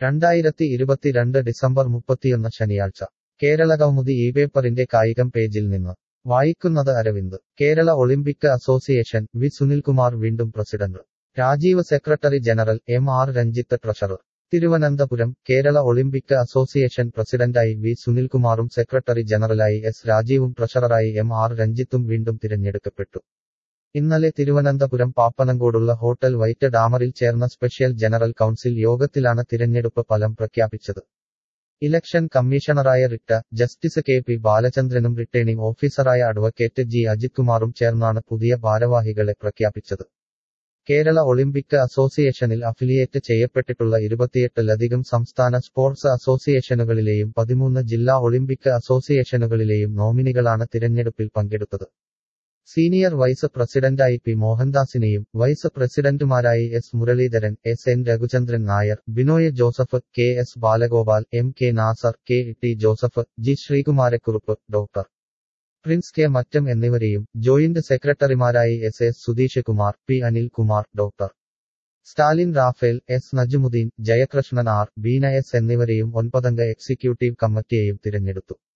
രണ്ടായിരത്തി ഇരുപത്തിരണ്ട് ഡിസംബർ മുപ്പത്തിയൊന്ന് ശനിയാഴ്ച കേരളകൗമുദി ഈ പേപ്പറിന്റെ കായികം പേജിൽ നിന്ന് വായിക്കുന്നത് Aravind Kerala Olympic Association V Sunilkumar വീണ്ടും president Rajeev secretary general M R Ranjith treasurer Thiruvananthapuram Kerala Olympic Association പ്രസിഡന്റായി വി സുനിൽകുമാറും സെക്രട്ടറി ജനറലായി എസ് രാജീവും ട്രഷററായി എം ആർ രഞ്ജിത്തും വീണ്ടും തിരഞ്ഞെടുക്കപ്പെട്ടു ഇന്നലെ തിരുവനന്തപുരം പാപ്പനങ്കോടുള്ള ഹോട്ടൽ വൈറ്റ് ഡാമറിൽ ചേർന്ന സ്പെഷ്യൽ ജനറൽ കൗൺസിൽ യോഗത്തിലാണ് തിരഞ്ഞെടുപ്പ് ഫലം പ്രഖ്യാപിച്ചത് ഇലക്ഷൻ കമ്മീഷണറായ റിട്ട ജസ്റ്റിസ് കെ പി ബാലചന്ദ്രനും റിട്ടേണിംഗ് ഓഫീസറായ അഡ്വക്കേറ്റ് ജി അജിത് കുമാറും ചേർന്നാണ് പുതിയ ഭാരവാഹികളെ പ്രഖ്യാപിച്ചത് കേരള ഒളിമ്പിക് അസോസിയേഷനിൽ അഫിലിയേറ്റ് ചെയ്യപ്പെട്ടിട്ടുള്ള ഇരുപത്തിയെട്ടിലധികം സംസ്ഥാന സ്പോർട്സ് അസോസിയേഷനുകളിലെയും പതിമൂന്ന് ജില്ലാ ഒളിമ്പിക് അസോസിയേഷനുകളിലെയും നോമിനികളാണ് തിരഞ്ഞെടുപ്പിൽ പങ്കെടുത്തത് സീനിയർ വൈസ് പ്രസിഡന്റായി പി മോഹൻദാസിനെയും വൈസ് പ്രസിഡന്റുമാരായി S Muraleedharan S N Raghuchandran Nair Binoy Joseph K S Balagopal M K Nasar K T Joseph G Sreekumarakurup doctor Prince K Mattam എന്നിവരെയും ജോയിന്റ് സെക്രട്ടറിമാരായി S S Sudheesh Kumar P Anil Kumar doctor Stalin Raphael S Najumudheen Jayakrishnan R Beena S എന്നിവരെയും ഒൻപതംഗ എക്സിക്യൂട്ടീവ് കമ്മിറ്റിയെയും തിരഞ്ഞെടുത്തു